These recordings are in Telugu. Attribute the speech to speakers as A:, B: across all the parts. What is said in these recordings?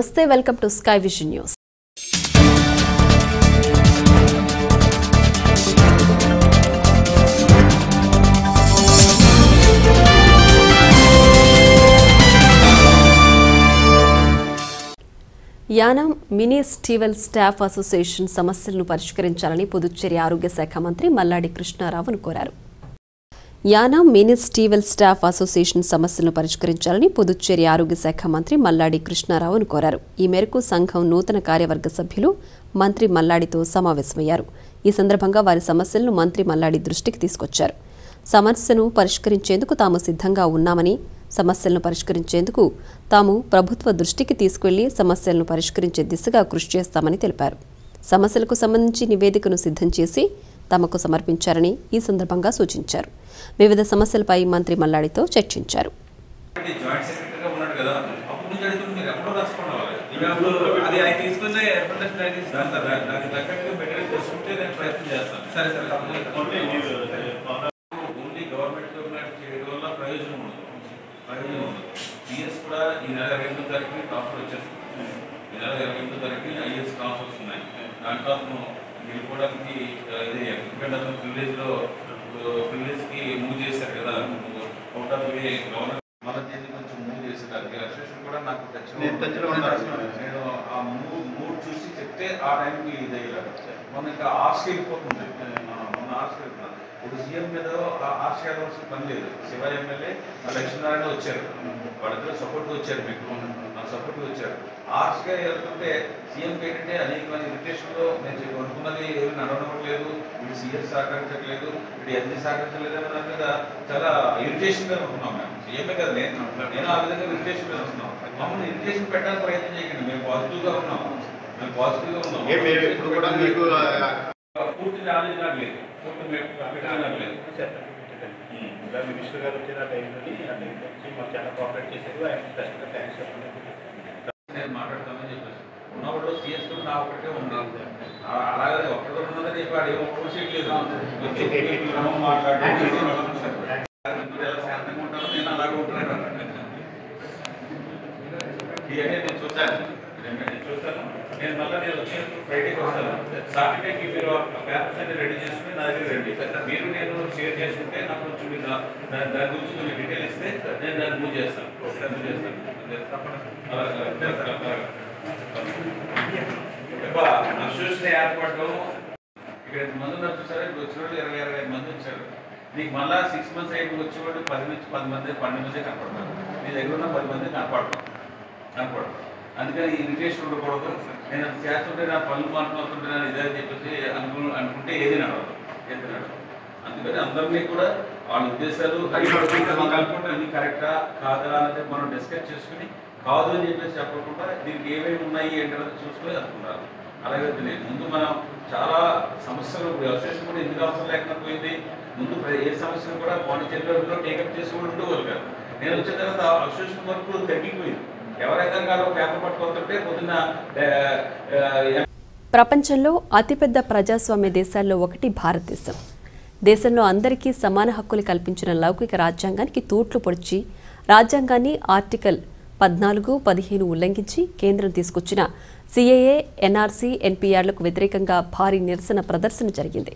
A: నమస్తే welcome to sky vision news Yanam ministerial staff association సమస్యలను పరిష్కరించాలని పుదుచ్చేరి ఆరోగ్య శాఖ మంత్రి మల్లాడి కృష్ణారావును కోరారు Yanam ministerial staff association సమస్యలను పరిష్కరించాలని పుదుచ్చేరి ఆరోగ్య శాఖ మంత్రి మల్లాడి కృష్ణారావును కోరారు ఈ మేరకు సంఘం నూతన కార్యవర్గ సభ్యులు మంత్రి మల్లాడితో సమావేశమయ్యారు ఈ సందర్భంగా వారి సమస్యలను మంత్రి మల్లాడి దృష్టికి తీసుకొచ్చారు సమస్యను పరిష్కరించేందుకు తాము సిద్ధంగా ఉన్నామని సమస్యలను పరిష్కరించేందుకు తాము ప్రభుత్వ దృష్టికి తీసుకెళ్లి సమస్యలను పరిష్కరించే దిశగా కృషి చేస్తామని తెలిపారు సమస్యలకు సంబంధించి నివేదికను సిద్ధం చేసి తమకు సమర్పించారని ఈ సందర్భంగా సూచించారు వివిధ సమస్యలపై మంత్రి మల్లాడితో చర్చించారు
B: అంటే జాయింట్ సెక్రటరీగా ఉన్నాడు కదా అప్పుడు నుంచి అడుగుతుంది మీరు ఎప్పుడో రెస్పాండ్ అవ్వాలి
C: ఇప్పుడు అది ఆయన తీసుకున్న రిప్రజెంటేషన్ ఆయన తీసుకున్నారు
B: దాని తర్వాత దానికి తగ్గట్టుగా మెటీరియల్ తీసుకుంటే నేను ప్రయత్నం చేస్తాను
C: సరే సరే
B: ఓన్లీ గవర్నమెంట్ గవర్నమెంట్ చేయడం వల్ల ప్రయోజనం ఉండదు ప్రయోజనం ఉండదు పిఎస్ కూడా ఈ నెల ఇరవై ఎనిమిదో తారీఖు ట్రాన్స్ఫర్ వచ్చేస్తుంది ఈ నెల ఇరవై ఎనిమిదో తారీఖు ఐఎస్ ట్రాన్స్ఫర్స్ ఉన్నాయి దాంట్లో అతను వెళ్ళిపోవడానికి ఆ, ఇది ఎందుకంటే అతను ప్రివిలేజ్లో ప్రివిలేజ్కి మూవ్ చేశారు కదా అవుట్ ఆఫ్ వే గవర్నర్ మళ్ళీ దీన్ని కొంచెం మూవ్ చేశారు అది అసోసియేషన్ కూడా నాకు టచ్లో
C: నేను టచ్లో ఉన్నాను.
B: నేను ఆ మూవ్ మూవ్ చూసి చెప్తే ఆ టైంకి ఇది అయ్యారు మొన్న ఇంకా ఆర్స్ వెళ్ళిపోతుంది ఆ, మొన్న ఆర్స్ వెళ్తున్నాను ఇప్పుడు సీఎం మీద ఆ ఆర్స్ వెళ్ళవలసిన పని లేదు శివ ఎమ్మెల్యే లక్ష్మీనారాయణ వచ్చారు వాళ్ళిద్దరు సపోర్ట్ వచ్చారు మీకు నాకు సపోర్ట్ వచ్చారు ఆర్స్గా వెళ్తుంటే సీఎంకి ఏంటంటే అనేకమైన ఇరిటేషన్లో నేను చెప్పి అనుకున్నది ఏమి నడవట్లేదు వీడు సీఎస్ సహకరించట్లేదు వీడు ఎన్ని సహకరించలేదు అనే దాని మీద చాలా ఇరిటేషన్గా ఉంటున్నాం మేము సీఎంఏ కదా నేను నేను ఆ విధంగా ఇరిటేషన్ మీద ఉంటున్నాం మమ్మల్ని ఇరిటేషన్ పెట్టడానికి ప్రయత్నం చేయకండి మేము పాజిటివ్గా ఉన్నాం మేము పాజిటివ్గా ఉన్నాం
D: ఏ మేము ఎప్పుడు కూడా మీకు ఆ,
B: పూర్తి నాలెడ్జ్ నాకు లేదు పూర్తి పెట్టడం నాకు లేదు
D: ఇలా మినిస్టర్ గారు వచ్చిన టైంలోని ఆ టైంలో వచ్చి మాకు చాలా కోఆపరేట్ చేశారు ఆయన స్పెషల్గా థ్యాంక్స్ చెప్పండి
B: నేను మాట్లాడతానని చెప్పేసి ఉన్నప్పుడు సిఎస్ కూడా నా ఒకటే ఉంది ఆ- అలాగే ఒక్కడు ఉన్నదని చెప్పి వాడు ఏమో ప్రొసీడ్ లేదు వచ్చి ఈ క్రమం మాట్లాడి మీరు ఎలా శాంతంగా ఉంటారో నేను అలాగే ఉంటున్నాను ఇవన్నీ నేను చూస్తాను ఇవన్నీ నేను చూస్తాను నేను మళ్ళీ నేను వచ్చినప్పుడు ఫ్రైడేకి వస్తాను సాటర్డేకి మీరు పేపర్స్ అన్ని రెడీ చేసుకుని నా దగ్గర రండి మీరు నేను షేర్ చేసుకుంటే నాకు కొంచెం మీరు దా- దా- దాని గురించి కొంచెం డీటెయిల్ ఇస్తే నేను దాన్ని మూవ్ చేస్తాను మూవ్ చేస్తాను అలాగే, అలాగే, అలాగే. ఎక్కువ అసోసియేషన్ ఏర్పడడం ఇక్కడ మంది ఉన్నారు చూసారా ఇప్పుడు వచ్చిన వాళ్ళు ఇరవై ఇరవై ఐదు మంది వచ్చారు నీకు మళ్ళా సిక్స్ మంత్స్ అయిపోయి వచ్చేవాళ్ళు పది నుంచి పది మంది పన్నెండు మంది కనపడతారు నీ దగ్గర ఉన్న పది మంది కనపడతాం కనపడదు అందుకని ఇరిటేషన్ ఉండకూడదు నేను అది చేస్తుంటే నా పనులు మాట్లాడుతుంటే నేను ఇదే అని చెప్పేసి అనుకు అనుకుంటే ఏది నడవదు ఏది నడవదు అందుకని అందరినీ కూడా వాళ్ళ ఉద్దేశాలు కలుపుకుంటే ఇది కరెక్టా కాదా అనేది మనం డిస్కస్ చేసుకుని కాదు అని చెప్పేసి చెప్పకుండా దీనికి ఏమేమి ఉన్నాయి ఏంటనేది చూసుకొని అనుకుంటారు అలాగే తెలియదు ముందు మనం చాలా సమస్యలు ఇప్పుడు అసోసియేషన్ కూడా ఎందుకు అవసరం లేకుండా పోయింది ముందు ప్ర- ఏ సమస్యను కూడా పాండిచేరిలో టేకప్ చేసి కూడా ఉండేవారు కాదు నేను వచ్చిన తర్వాత అసోసియేషన్ వర్క్ తగ్గిపోయింది ఎవరైనా కాదు పేపర్ పట్టుకుంటుంటే పొద్దున్న ఆ, ఆ,
A: ప్రపంచంలో అతిపెద్ద ప్రజాస్వామ్య దేశాల్లో ఒకటి భారతదేశం దేశంలో అందరికీ సమాన హక్కులు కల్పించిన లౌకిక రాజ్యాంగానికి తూట్లు పొడిచి రాజ్యాంగాన్ని ఆర్టికల్ పద్నాలుగు పదిహేను ఉల్లంఘించి కేంద్రం తీసుకొచ్చిన సిఏఏ ఎన్ఆర్సీ ఎన్పీఆర్లకు వ్యతిరేకంగా భారీ నిరసన ప్రదర్శన జరిగింది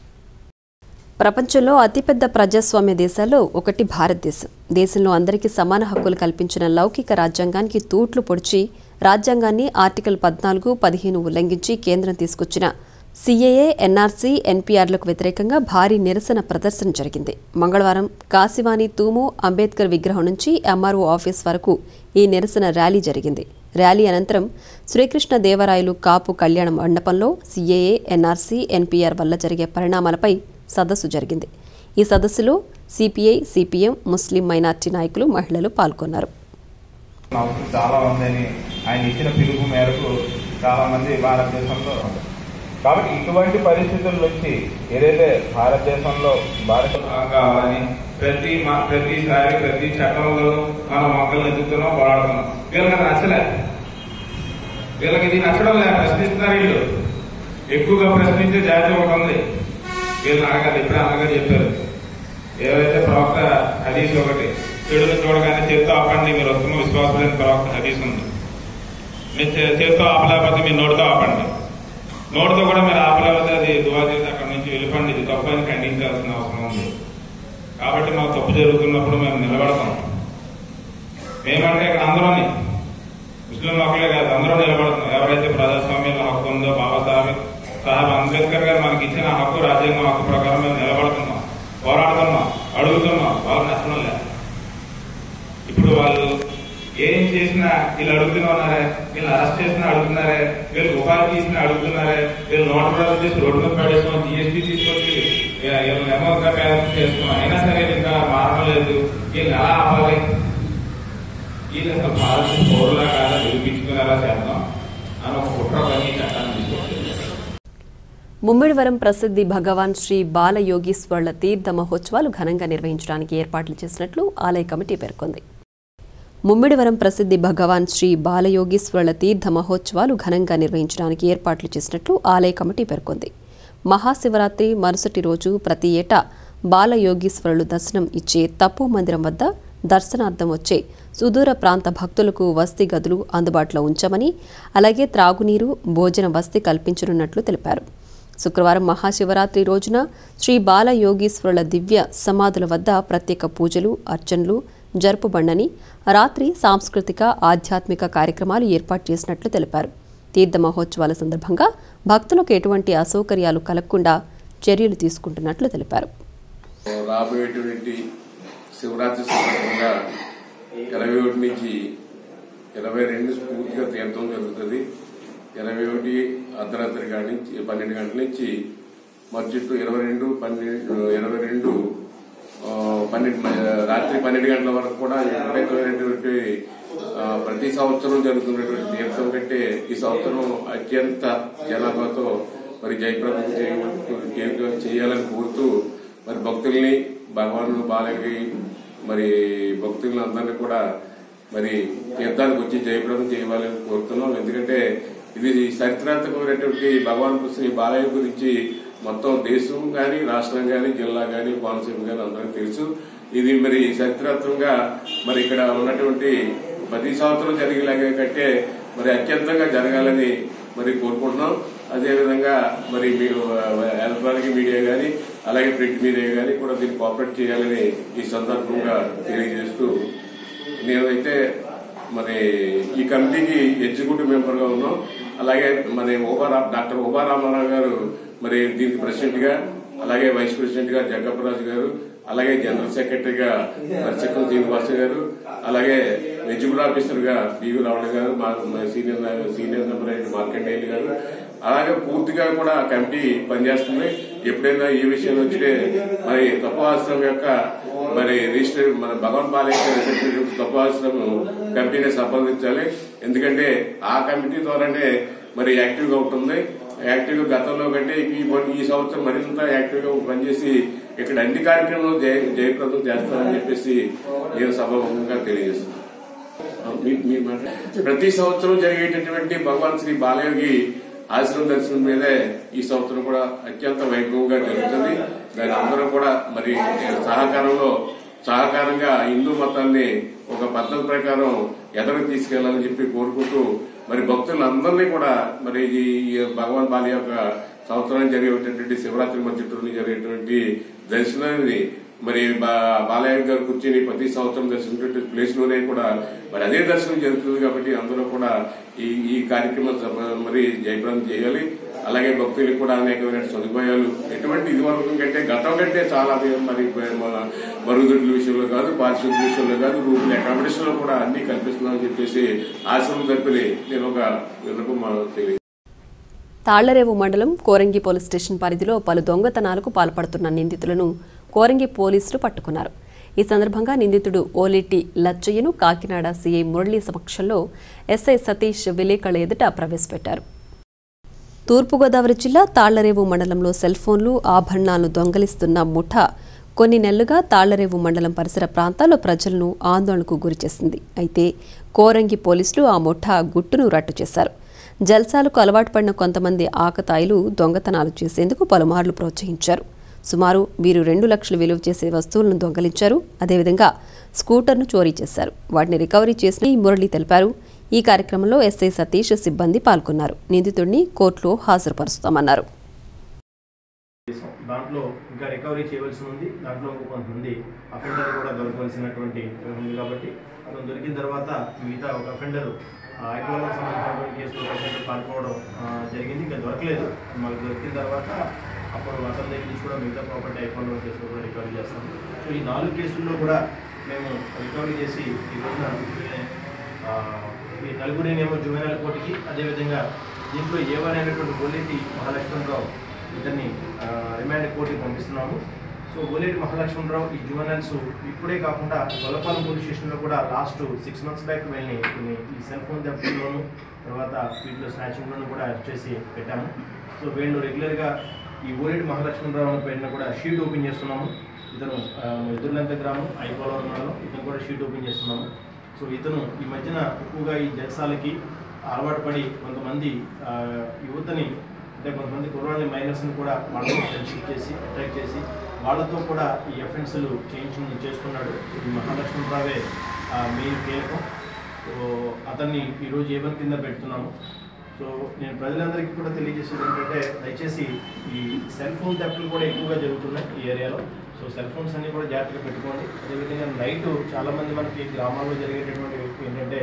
A: ప్రపంచంలో అతిపెద్ద ప్రజాస్వామ్య దేశాల్లో ఒకటి భారతదేశం దేశంలో అందరికీ సమాన హక్కులు కల్పించిన లౌకిక రాజ్యాంగానికి తూట్లు పొడిచి రాజ్యాంగాన్ని ఆర్టికల్ పద్నాలుగు పదిహేను ఉల్లంఘించి కేంద్రం తీసుకొచ్చిన సిఏఏ ఎన్ఆర్సీ ఎన్పీఆర్లకు వ్యతిరేకంగా భారీ నిరసన ప్రదర్శన జరిగింది మంగళవారం కాశీవాణి తూము అంబేద్కర్ విగ్రహం నుంచి ఎంఆర్ఓ ఆఫీస్ వరకు ఈ నిరసన ర్యాలీ జరిగింది ర్యాలీ అనంతరం శ్రీకృష్ణ దేవరాయలు కాపు కళ్యాణ మండపంలో సిఏఏ ఎన్ఆర్సీ ఎన్పీఆర్ వల్ల జరిగే పరిణామాలపై సదస్సు జరిగింది ఈ సదస్సులో సిపిఐ సిపిఎం ముస్లిం మైనార్టీ నాయకులు మహిళలు పాల్గొన్నారు
E: అవసరం చాలా ఉందని ఆయన ఇచ్చిన పిలుపు మేరకు చాలా మంది భారతదేశంలో కాబట్టి ఇటువంటి పరిస్థితుల నుంచి ఏదైతే భారతదేశంలో భారత కావాలని ప్రతి మా- ప్రతిసారి ప్రతి చట్టంలో మనం మొక్కలు ఎదుగుతున్నాం పోరాడుతున్నాం వీళ్ళకి అది నచ్చలే వీళ్ళకి ఇది నచ్చడం లేదు ప్రశ్నిస్తున్నారు వీళ్ళు ఎక్కువగా ప్రశ్నించే జాతి ఒకటి ఉంది వీళ్ళు అడగాలి ఇప్పుడే అనగా చెప్పారు ఏవైతే ప్రవక్త హదీస్ ఒకటి చెడును చూడగానే చేత్తో ఆపండి మీరు ఉత్తమ విశ్వాసమైన ప్రవక్త హదీస్ ఉంది మీరు చే- చేత్తో ఆపలేకపోతే మీరు నోటితో ఆపండి నోటితో కూడా మీరు ఆపలేకపోతే అది దువా చేసి అక్కడ నుంచి వెళ్ళిపోండి ఇది తప్పు అని ఖండించాల్సిన అవసరం ఉంది కాబట్టి మాకు తప్పు జరుగుతున్నప్పుడు మేము నిలబడతాం మేమంటే ఇక్కడ అందరూని ముస్లింలు ఒకలే కాదు అందరూ నిలబడుతున్నాం ఎవరైతే ప్రజాస్వామ్యంలో హక్కు ఉందో బాబాసాహెబ్ సాహెబ్ అంబేద్కర్ గారు మనకి ఇచ్చిన హక్కు రాజ్యాంగం హక్కు ప్రకారం మేము నిలబడుతున్నాం పోరాడుతున్నాం అడుగుతున్నాం వాళ్ళు నష్టం లేదు ఇప్పుడు వాళ్ళు ఏం చేసినా వీళ్ళు అడుగుతూనే ఉన్నారే వీళ్ళు అరెస్ట్ చేసినా అడుగుతున్నారే వీళ్ళు ఉపాధి చేసినా అడుగుతున్నారే వీళ్ళు నోట్ ప్రాసెస్ చేసి రోడ్డు మీద పడేసుకుని జిఎస్టీ తీసుకొచ్చి వీళ్ళని ఎమోగా పేరెంట్స్ చేసుకున్నాం అయినా సరే ఇంకా మారడం లేదు వీళ్ళు ఎలా ఆపాలి వీళ్ళు అసలు భారత పౌరులా కాదా నిరూపించుకునేలా చేద్దాం అని ఒక కుట్ర పని ఈ చట్టాన్ని తీసుకొచ్చింది
A: ముమ్మిడివరం ప్రసిద్ధి భగవాన్ శ్రీ బాలయోగీశ్వర్ల తీర్థ మహోత్సవాలు ఘనంగా నిర్వహించడానికి ఏర్పాట్లు చేసినట్లు ఆలయ కమిటీ పేర్కొంది ముమ్మిడివరం ప్రసిద్ధి భగవాన్ శ్రీ బాలయోగీశ్వర్ల తీర్థ మహోత్సవాలు ఘనంగా నిర్వహించడానికి ఏర్పాట్లు చేసినట్లు ఆలయ కమిటీ పేర్కొంది మహాశివరాత్రి మరుసటి రోజు ప్రతి ఏటా బాలయోగీశ్వరులు దర్శనం ఇచ్చే తపో మందిరం వద్ద దర్శనార్థం వచ్చే సుదూర ప్రాంత భక్తులకు వసతి గదులు అందుబాటులో ఉంచామని అలాగే త్రాగునీరు భోజన వసతి కల్పించనున్నట్లు తెలిపారు శుక్రవారం మహాశివరాత్రి రోజున శ్రీ బాల యోగీశ్వరుల దివ్య సమాధుల వద్ద ప్రత్యేక పూజలు అర్చనలు జరుపుబండని రాత్రి సాంస్కృతిక ఆధ్యాత్మిక కార్యక్రమాలు ఏర్పాటు చేసినట్లు తెలిపారు తీర్థ మహోత్సవాల సందర్భంగా భక్తులకు ఎటువంటి అసౌకర్యాలు కలగకుండా చర్యలు తీసుకుంటున్నట్లు తెలిపారు
F: రాబోయేటువంటి శివరాత్రి సందర్భంగా ఇరవై ఒకటి నుంచి ఇరవై రెండు పూర్తిగా తీర్థం జరుగుతుంది ఇరవై ఒకటి అర్ధరాత్రి కాడి నుంచి పన్నెండు గంటల నుంచి మర్చిట్టు ఇరవై రెండు పన్నెండు ఇరవై రెండు ఆ, పన్నెండు మ- రాత్రి పన్నెండు గంటల వరకు కూడా విపరీతమైనటువంటి ఆ, ప్రతి సంవత్సరం జరుగుతున్నటువంటి తీర్థం కంటే ఈ సంవత్సరం అత్యంత జనాభాతో మరి జయప్రదం చేయ- చేయాలని కోరుతూ మరి భక్తుల్ని భగవాను బాలకి మరి భక్తులను అందరినీ కూడా మరి తీర్థానికి వచ్చి జయప్రదం చేయాలని కోరుతున్నాం ఎందుకంటే ఇది చరిత్రాత్మకమైనటువంటి భగవాన్ శ్రీ బాలయ్య గురించి మొత్తం దేశం గాని రాష్ట్రం గాని జిల్లా గాని కోనసీమ గాని అందరికీ తెలుసు ఇది మరి చరిత్రాత్మకంగా మరి ఇక్కడ ఉన్నటువంటి ప్రతి సంవత్సరం జరిగేలాగా కంటే మరి అత్యంతంగా జరగాలని మరి కోరుకుంటున్నాం అదేవిధంగా మరి మీరు ఆ, ఎలక్ట్రానిక్ మీడియా గాని అలాగే ప్రింట్ మీడియా గాని కూడా దీన్ని కోఆపరేట్ చేయాలని ఈ సందర్భంగా తెలియజేస్తూ నేనైతే మరి ఈ కమిటీకి ఎగ్జిక్యూటివ్ మెంబర్ గా ఉన్నాం అలాగే మరి ఓబారా డాక్టర్ ఓబా రామారావు గారు మరి దీనికి ప్రెసిడెంట్ గా అలాగే వైస్ ప్రెసిడెంట్ గా జగ్గప్పరాజు గారు అలాగే జనరల్ సెక్రటరీగా మరి చక్రం శ్రీనివాస్ గారు అలాగే ఎగ్జిక్యూటివ్ ఆఫీసర్ గా బివి రావణ గారు మా మా సీనియర్ నా- సీనియర్ మెంబర్ అయిన మార్కండేయులు గారు అలాగే పూర్తిగా కూడా కమిటీ పనిచేస్తుంది ఎప్పుడైనా ఏ విషయం వచ్చితే మరి తపోఆశ్రమం యొక్క మరి రిజిస్టర్ మన భగవాన్ బాలయ్య తపోఆశ్రమం కమిటీని సంప్రదించాలి ఎందుకంటే ఆ కమిటీ ద్వారానే మరి యాక్టివ్ గా ఉంటుంది యాక్టివ్ గా గతంలో కంటే ఈ ఈ సంవత్సరం మరింత యాక్టివ్ గా పనిచేసి ఇక్కడ అన్ని కార్యక్రమాలు జయ జయప్రదం చేస్తారని చెప్పేసి నేను సభాముఖంగా తెలియజేస్తున్నాను మీ- మీ మాట. ప్రతి సంవత్సరం జరిగేటటువంటి భగవాన్ శ్రీ బాలయోగి ఆశ్రమ దర్శనం మీదే ఈ సంవత్సరం కూడా అత్యంత వైభవంగా జరుగుతుంది దాని అందరూ కూడా మరి సహకారంలో సహకారంగా హిందూ మతాన్ని ఒక పద్ధతి ప్రకారం ఎదరకు తీసుకెళ్లాలని చెప్పి కోరుకుంటూ మరి భక్తులందరినీ కూడా మరి ఈ ఈ భగవాన్ బాలి యొక్క సంవత్సరం జరిగేటటువంటి శివరాత్రి మధ్యలో జరిగేటువంటి దర్శనాన్ని మరి బా- బాలయ్య గారు కూర్చొని ప్రతి సంవత్సరం దర్శించేటువంటి ప్లేస్ లోనే కూడా మరి అదే దర్శనం జరుగుతుంది కాబట్టి అందరూ కూడా ఈ ఈ కార్యక్రమం సమ- మరి జయప్రదం చేయాలి అలాగే భక్తులకు కూడా అనేకమైన సదుపాయాలు ఎటువంటి ఇది వరకు కంటే గతం కంటే చాలా మే- మరి మన మరుగుదొడ్ల విషయంలో కాదు పారిశుద్ధ్య విషయంలో కాదు రూమ్ అకామిడేషన్ లో కూడా అన్ని కల్పిస్తున్నామని చెప్పేసి ఆశ్రమం తరపుని నేను ఒక విన్నపం తెలియదు
A: తాళ్లరేవు మండలం కోరంగి పోలీస్ స్టేషన్ పరిధిలో పలు దొంగతనాలకు పాల్పడుతున్న నిందితులను కోరంగి పోలీసులు పట్టుకున్నారు ఈ సందర్భంగా నిందితుడు ఓలిటి లచ్చయ్యను కాకినాడ సీఐ మురళీ సమక్షంలో ఎస్ఐ సతీష్ విలేకరుల ఎదుట ప్రవేశపెట్టారు తూర్పుగోదావరి జిల్లా తాళ్లరేవు మండలంలో సెల్ ఫోన్లు ఆభరణాలను దొంగలిస్తున్న ముఠా కొన్ని నెలలుగా తాళ్లరేవు మండలం పరిసర ప్రాంతాల్లో ప్రజలను ఆందోళనకు గురిచేసింది అయితే కోరంగి పోలీసులు ఆ ముఠా గుట్టును రట్టు చేశారు జల్సాలకు అలవాటు పడిన కొంతమంది ఆకతాయిలు దొంగతనాలు చేసేందుకు పలుమార్లు ప్రోత్సహించారు సుమారు వీరు రెండు లక్షలు విలువ చేసే వస్తువులను దొంగలించారు అదేవిధంగా స్కూటర్ను చోరీ చేశారు వాటిని రికవరీ చేసిన మురళి తెలిపారు ఈ కార్యక్రమంలో ఎస్ఐ సతీష్ సిబ్బంది పాల్గొన్నారు నిందితుడిని కోర్టులో హాజరుపరుస్తామన్నారు
G: చేసాం. దాంట్లో ఇంకా రికవరీ చేయవలసి ఉంది దాంట్లో ఇంకో కొంతమంది అఫెండర్ కూడా దొరకవలసినటువంటి ఉంది కాబట్టి అతను దొరికిన తర్వాత మిగతా ఒక అఫెండర్ ఐకోలో సంబంధించినటువంటి కేసులో ఒక అఫెండర్ పాల్గొవడం ఆ, జరిగింది ఇంకా దొరకలేదు మాకు దొరికిన తర్వాత అప్పుడు అతని దగ్గర నుంచి కూడా మిగతా ప్రాపర్టీ ఐకోలో కేసులో కూడా రికవరీ చేస్తాం సో ఈ నాలుగు కేసుల్లో కూడా మేము రికవరీ చేసి ఈ రోజున వీళ్ళని, ఆ, ఈ నలుగురినేమో జువెనల్ కోర్టుకి అదేవిధంగా దీంట్లో ఏవైనటువంటి గొల్లెట్టి మహాలక్ష్మణరావు ఇతన్ని ఆ, రిమాండ్ కోర్టుకి పంపిస్తున్నాము సో గోలేటి మహాలక్ష్మణరావు ఈ జువెనల్స్ ఇప్పుడే కాకుండా గొల్లపాలెం పోలీస్ స్టేషన్లో కూడా లాస్ట్ సిక్స్ మంత్స్ బ్యాక్ వెళ్ళి కొన్ని ఈ సెల్ ఫోన్ దెబ్బలోను తర్వాత వీటిలో స్నాచింగ్లోను కూడా అరెస్ట్ చేసి పెట్టాము సో వీళ్ళు రెగ్యులర్గా ఈ ఓలేటి మహాలక్ష్మణరావు పైన కూడా షీట్ ఓపెన్ చేస్తున్నాము ఇతను ఆ, ఎదుర్లంక గ్రామం ఐపోలవరం మండలం ఇతను కూడా షీట్ ఓపెన్ చేస్తున్నాము సో ఇతను ఈ మధ్యన ఎక్కువగా ఈ జలసాలకి అలవాటు పడి కొంతమంది ఆ, యువతని అంటే కొంతమంది కుర్రాళ్ళని మైనర్స్ని కూడా వాళ్ళతో ఫ్రెండ్షిప్ చేసి అటాక్ చేసి వాళ్ళతో కూడా ఈ అఫెన్స్లు చేయించి చేస్తున్నాడు ఈ మహాలక్ష్మణరావే మెయిన్ కీలకం సో అతన్ని ఈరోజు ఏవన్ కింద పెడుతున్నాము సో నేను ప్రజలందరికీ కూడా తెలియజేసేది ఏంటంటే దయచేసి ఈ సెల్ ఫోన్ థెఫ్ట్లు కూడా ఎక్కువగా జరుగుతున్నాయి ఈ ఏరియాలో సో సెల్ ఫోన్స్ అన్ని కూడా జాగ్రత్తగా పెట్టుకోండి అదేవిధంగా నైట్ చాలామంది మనకి గ్రామాల్లో జరిగేటటువంటి ఏంటంటే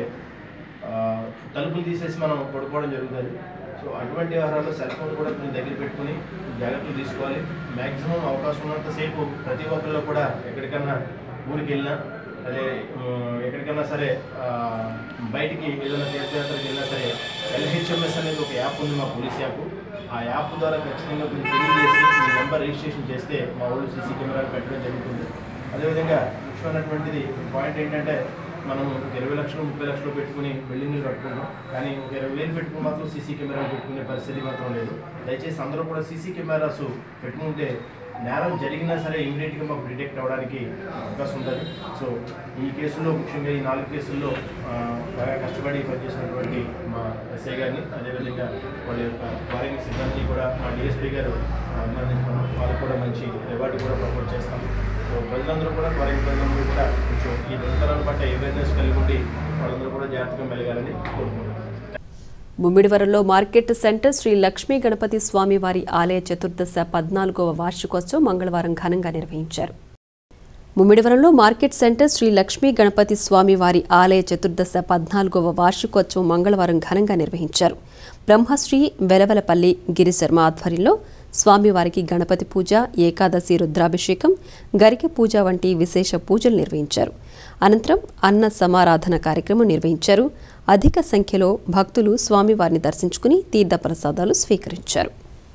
G: ఆ, తలుపులు తీసేసి మనం పడుకోవడం జరుగుతుంది సో అటువంటి వ్యవహారాల్లో సెల్ ఫోన్ కూడా కొంచెం దగ్గర పెట్టుకుని జాగ్రత్తలు తీసుకోవాలి మ్యాక్సిమం అవకాశం ఉన్నంతసేపు ప్రతి ఒక్కళ్ళు కూడా ఎక్కడికన్నా ఊరికి వెళ్ళినా అదే ఆ, ఎక్కడికన్నా సరే ఆ, బయటికి ఏదైనా తీర్థయాత్రకి వెళ్ళినా సరే ఎల్హెచ్ఎంఎస్ అనేది ఒక యాప్ ఉంది మా పోలీస్ యాప్ ఆ యాప్ ద్వారా ఖచ్చితంగా కొంచెం తెలియజేసి మీ నెంబర్ రిజిస్ట్రేషన్ చేస్తే మా వాళ్ళు సీసీ కెమెరాలు పెట్టడం జరుగుతుంది అదేవిధంగా ముఖ్యమైనటువంటిది పాయింట్ ఏంటంటే మనం ఒక ఇరవై లక్షలు ముప్పై లక్షలు పెట్టుకుని బిల్డింగ్లు కట్టుకుంటాం కానీ ఒక ఇరవై వేలు పెట్టుకుని మాత్రం సీసీ కెమెరా పెట్టుకునే పరిస్థితి మాత్రం లేదు దయచేసి అందరూ కూడా సీసీ కెమెరాస్ పెట్టుకుంటే నేరం జరిగినా సరే ఇమీడియట్గా మాకు డిటెక్ట్ అవ్వడానికి అవకాశం ఉంటుంది సో ఈ కేసులో ముఖ్యంగా ఈ నాలుగు కేసుల్లో ఆ, బాగా కష్టపడి పనిచేసినటువంటి మా ఎస్ఐ గారిని అదేవిధంగా వాళ్ళ యొక్క వారికి సిబ్బందిని కూడా మా డిఎస్పీ గారు ఆ, అభినందించుకున్నాం వాళ్ళకి కూడా మంచి రివార్డు కూడా ప్రపోజ్ చేస్తాం సో ప్రజలందరూ కూడా వారికి ప్రజలందరూ కూడా కొంచెం ఈ నిరంతరాల పట్ల అవేర్నెస్ కలిగి ఉండి వాళ్ళందరూ కూడా జాగ్రత్తగా మెలగాలని కోరుకుంటున్నాం
A: ముమ్మిడివరంలో మార్కెట్ సెంటర్ శ్రీ లక్ష్మీ గణపతి స్వామి వారి ఆలయ చతుర్దశ పద్నాలుగవ వార్షికోత్సవం మంగళవారం ఘనంగా నిర్వహించారు ముమ్మిడివరంలో మార్కెట్ సెంటర్ శ్రీ లక్ష్మీ గణపతి స్వామి వారి ఆలయ చతుర్దశ పద్నాలుగవ వార్షికోత్సవం మంగళవారం ఘనంగా నిర్వహించారు బ్రహ్మశ్రీ వెలవలపల్లి గిరిశర్మ ఆధ్వర్యంలో స్వామివారికి గణపతి పూజ ఏకాదశి రుద్రాభిషేకం గరిక పూజ వంటి విశేష పూజలు నిర్వహించారు అనంతరం అన్న సమారాధన కార్యక్రమం నిర్వహించారు అధిక సంఖ్యలో భక్తులు స్వామివారిని దర్శించుకుని తీర్థప్రసాదాలు స్వీకరించారు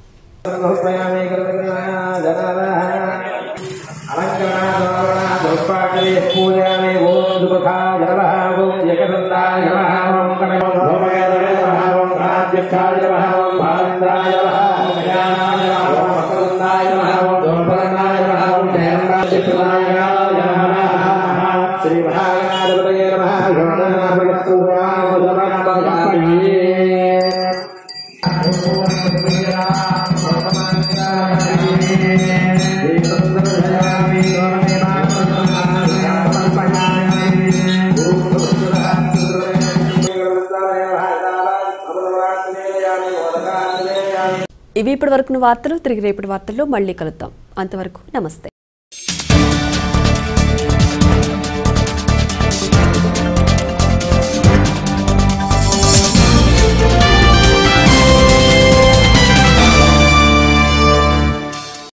H: పూజామి ఓం దుఃఖాయ నమః ఓం ఏకదంతాయ నమః ఓం కనకోపగాయ నమః ఓం రాజ్యక్షాయ నమః ఓం భావేంద్రాయ నమః ఓం గజానాయ నమః ఓం వక్రదండాయ నమః ఓం దోర్పదండాయ నమః ఓం జయరాజ్యక్షాయ నమః శ్రీ మహాగణాధిపతయే నమః శోణనామస్తు రామోదమనమగామి
A: ఇవి ఇప్పటి వరకు వార్తలు తిరిగి రేపటి వార్తల్లో మళ్ళీ కలుద్దాం అంతవరకు నమస్తే